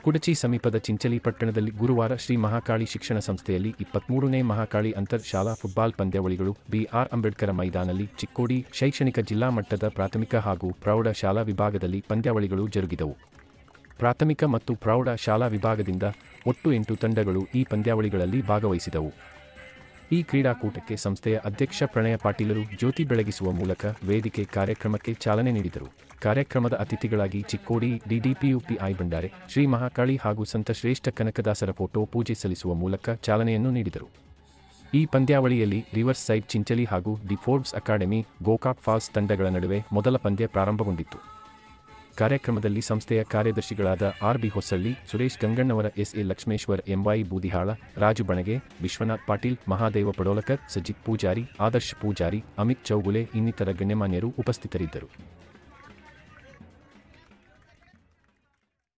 ಕುಡಚಿ ಸಮೀಪದ ಚಿಂಚಲಿ ಪಟ್ಟಣದಲ್ಲಿ ಗುರುವಾರ ಶ್ರೀ ಮಹಾಕಾಳಿ ಶಿಕ್ಷಣ ಸಂಸ್ಥೆಯಲ್ಲಿ ಇಪ್ಪತ್ಮೂರನೇ ಮಹಾಕಾಳಿ ಅಂತರ್ ಶಾಲಾ ಫುಟ್ಬಾಲ್ ಪಂದ್ಯಾವಳಿಗಳು ಬಿಆರ್ ಅಂಬೇಡ್ಕರ್ ಮೈದಾನಲ್ಲಿ ಚಿಕ್ಕೋಡಿ ಶೈಕ್ಷಣಿಕ ಜಿಲ್ಲಾ ಮಟ್ಟದ ಪ್ರಾಥಮಿಕ ಹಾಗೂ ಪ್ರೌಢ ಶಾಲಾ ವಿಭಾಗದಲ್ಲಿ ಪಂದ್ಯಾವಳಿಗಳು ಜರುಗಿದವು ಪ್ರಾಥಮಿಕ ಮತ್ತು ಪ್ರೌಢ ಶಾಲಾ ವಿಭಾಗದಿಂದ ಒಟ್ಟು ಎಂಟು ತಂಡಗಳು ಈ ಪಂದ್ಯಾವಳಿಗಳಲ್ಲಿ ಭಾಗವಹಿಸಿದವು ಈ ಕ್ರೀಡಾಕೂಟಕ್ಕೆ ಸಂಸ್ಥೆಯ ಅಧ್ಯಕ್ಷ ಪ್ರಣಯ ಪಾಟೀಲರು ಜ್ಯೋತಿ ಬೆಳಗಿಸುವ ಮೂಲಕ ವೇದಿಕೆ ಕಾರ್ಯಕ್ರಮಕ್ಕೆ ಚಾಲನೆ ನೀಡಿದರು ಕಾರ್ಯಕ್ರಮದ ಅತಿಥಿಗಳಾಗಿ ಚಿಕ್ಕೋಡಿ ಡಿಡಿಪಿಯುಪಿಐ ಬಂಡಾರೆ ಶ್ರೀ ಮಹಾಕಾಳಿ ಹಾಗೂ ಸಂತ ಶ್ರೇಷ್ಠ ಕನಕದಾಸರ ಫೋಟೋ ಪೂಜೆ ಸಲ್ಲಿಸುವ ಮೂಲಕ ಚಾಲನೆಯನ್ನು ನೀಡಿದರು ಈ ಪಂದ್ಯಾವಳಿಯಲ್ಲಿ ರಿವರ್ಸ್ ಸೈಡ್ ಚಿಂಚಲಿ ಹಾಗೂ the Forbes academy Gokak falls ತಂಡಗಳ ನಡುವೆ ಮೊದಲ ಪಂದ್ಯ ಪ್ರಾರಂಭಗೊಂಡಿತ್ತು ಕಾರ್ಯಕ್ರಮದಲ್ಲಿ ಸಂಸ್ಥೆಯ ಕಾರ್ಯದರ್ಶಿಗಳಾದ R B Hosalli Suresh Gangannavar S A Lakshmeshwar MY Boodihal Raju Banage Vishwanath Patil Mahadeva Padolkar Sajith Poojari Adarsh Poojari Amit Chougule ಇನ್ನಿತರ ಗಣ್ಯಮಾನ್ಯರು ಉಪಸ್ಥಿತರಿದ್ದರು